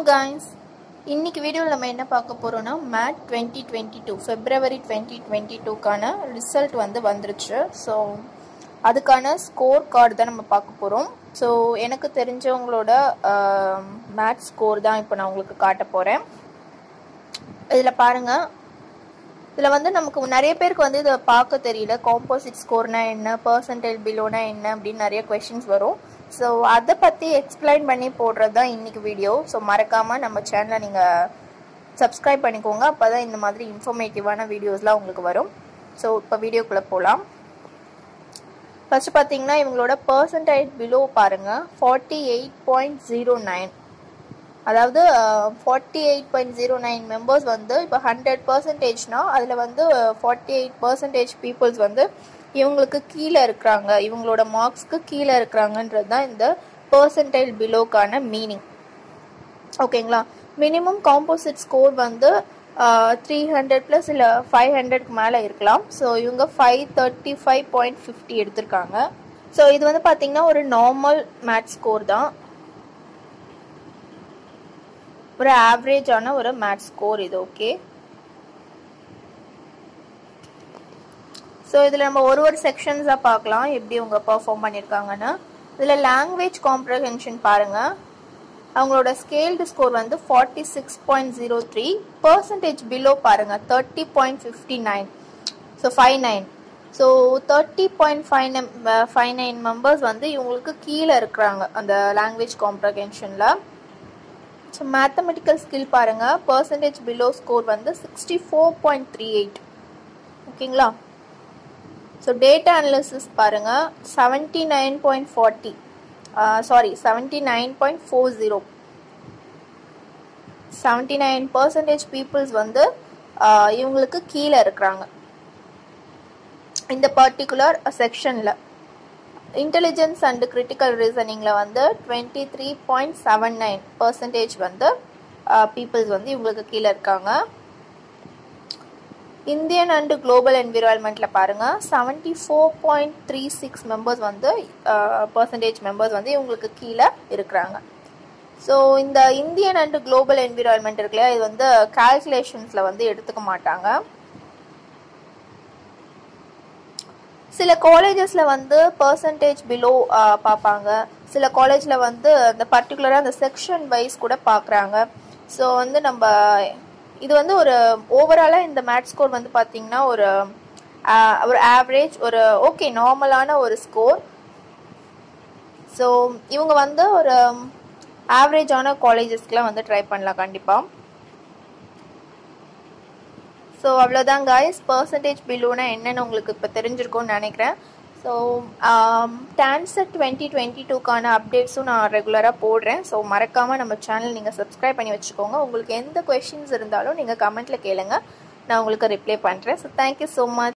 guys இன்னைக்கு வீடியோவில் நம்ம என்ன பார்க்க போகிறோம்னா MAT twenty twenty two February twenty twenty டூக்கான ரிசல்ட் வந்து வந்துருச்சு ஸோ அதுக்கான ஸ்கோர் கார்டு தான் நம்ம பார்க்க போகிறோம் ஸோ எனக்கு தெரிஞ்சவங்களோட மேட் ஸ்கோர் தான் இப்போ நான் உங்களுக்கு காட்ட போகிறேன் இதில் பாருங்கள் இதில் வந்து நமக்கு நிறைய பேருக்கு வந்து இதை பார்க்க தெரியல காம்போசிட் ஸ்கோர்னா என்ன பர்சன்டேஜ் பிலோனா என்ன அப்படின்னு நிறைய கொஷின்ஸ் வரும் ஸோ அதை பற்றி எக்ஸ்பிளைன் பண்ணி போடுறது தான் இன்றைக்கி வீடியோ ஸோ மறக்காமல் நம்ம சேனலை நீங்கள் சப்ஸ்கிரைப் பண்ணிக்கோங்க அப்போ தான் இந்த மாதிரி இன்ஃபர்மேட்டிவான வீடியோஸ்லாம் உங்களுக்கு வரும் ஸோ இப்போ வீடியோக்குள்ளே போகலாம் ஃபஸ்ட்டு பார்த்தீங்கன்னா இவங்களோட பர்சன்டேஜ் பிலோ பாருங்கள் forty eight point zero nine அதாவது forty eight point zero nine members வந்து இப்போ ஹண்ட்ரட் பர்சன்டேஜ்னா அதில் வந்து ஃபார்ட்டி எயிட் பர்சன்டேஜ் பீப்புள்ஸ் வந்து இவங்களுக்கு கீழே இருக்கிறாங்க இவங்களோட மார்க்ஸ்க்கு கீழே இருக்கிறாங்கன்றது தான் இந்த பர்சன்டைல் பிலோக்கான மீனிங் ஓகேங்களா மினிமம் காம்போசிட் ஸ்கோர் வந்து த்ரீ ஹண்ட்ரட் ப்ளஸ் இல்லை ஃபைவ் ஹண்ட்ரட்க்கு மேலே இருக்கலாம் ஸோ இவங்க five thirty five point fifty எடுத்திருக்காங்க ஸோ இது வந்து பார்த்தீங்கன்னா ஒரு நார்மல் மேட் ஸ்கோர் தான் ஒரு ஆவரேஜான ஒரு மேட் ஸ்கோர் இது ஓகே ஸோ இதில் நம்ம ஒரு ஒரு செக்ஷன்ஸாக பார்க்கலாம் எப்படி அவங்க பர்ஃபார்ம் பண்ணியிருக்காங்கன்னு இதில் லாங்குவேஜ் காம்ப்ரஹென்ஷன் பாருங்கள் அவங்களோட ஸ்கேல்டு ஸ்கோர் வந்து forty six point zero three percentage below பாருங்கள் thirty point fifty nine so five nine so thirty point five நம் ஃபைவ் நைன் மெம்பர்ஸ் வந்து இவங்களுக்கு கீழே இருக்கிறாங்க அந்த லாங்குவேஜ் காம்ப்ரஹென்ஷனில் ஸோ மேத்தமெட்டிக்கல் ஸ்கில் பாருங்கள் பர்சன்டேஜ் பிலோ ஸ்கோர் வந்து sixty four point three eight ஓகேங்களா ஸோ டேட்டா அனாலிசிஸ் பாருங்கள் seventy nine point forty sorry seventy nine point four zero seventy nine percentage peoples வந்து இவங்களுக்கு கீழே இருக்கிறாங்க இந்த பர்டிகுலர் செக்ஷனில் இன்டெலிஜென்ஸ் அண்ட் கிரிட்டிக்கல் ரீசனிங்கில் வந்து twenty three point seven nine percentage வந்து பீப்புள்ஸ் வந்து இவங்களுக்கு கீழே இருக்காங்க இந்தியன் அண்ட் குளோபல் என்விரான்மெண்ட்டில் பாருங்கள் seventy four point three six members வந்து பர்சன்டேஜ் மெம்பர்ஸ் வந்து இவங்களுக்கு கீழே இருக்கிறாங்க ஸோ இந்த இந்தியன் அண்ட் குளோபல் என்விரான்மெண்ட் இருக்கு இல்லையா இது வந்து கால்குலேஷன்ஸில் வந்து எடுத்துக்க மாட்டாங்க சில காலேஜஸில் வந்து பர்சன்டேஜ் பிலோ பார்ப்பாங்க சில காலேஜில் வந்து அந்த பர்டிகுலராக அந்த செக்ஷன் வைஸ் கூட பார்க்குறாங்க ஸோ வந்து நம்ம இது வந்து ஒரு ஓவராலாக இந்த மேட் ஸ்கோர் வந்து பார்த்தீங்கன்னா ஒரு ஒரு ஆவரேஜ் ஒரு ஓகே நார்மலான ஒரு ஸ்கோர் ஸோ இவங்க வந்து ஒரு ஆவரேஜான காலேஜஸ்க்குலாம் வந்து ட்ரை பண்ணலாம் கண்டிப்பாக ஸோ அவ்வளோதான் காய்ஸ் பர்சன்டேஜ் பிலோனா என்னென்னு உங்களுக்கு இப்போ தெரிஞ்சிருக்கும்னு நினைக்கிறேன் ஸோ டான்சர் டுவெண்ட்டி டுவெண்ட்டி டூக்கான அப்டேட்ஸும் நான் ரெகுலராக போடுறேன் ஸோ மறக்காமல் நம்ம சேனல் நீங்கள் சப்ஸ்கிரைப் பண்ணி வச்சுக்கோங்க உங்களுக்கு எந்த கொஷின்ஸ் இருந்தாலும் நீங்கள் கமெண்ட்டில் கேளுங்க நான் உங்களுக்கு ரிப்ளை பண்ணுறேன் ஸோ தேங்க்யூ ஸோ மச்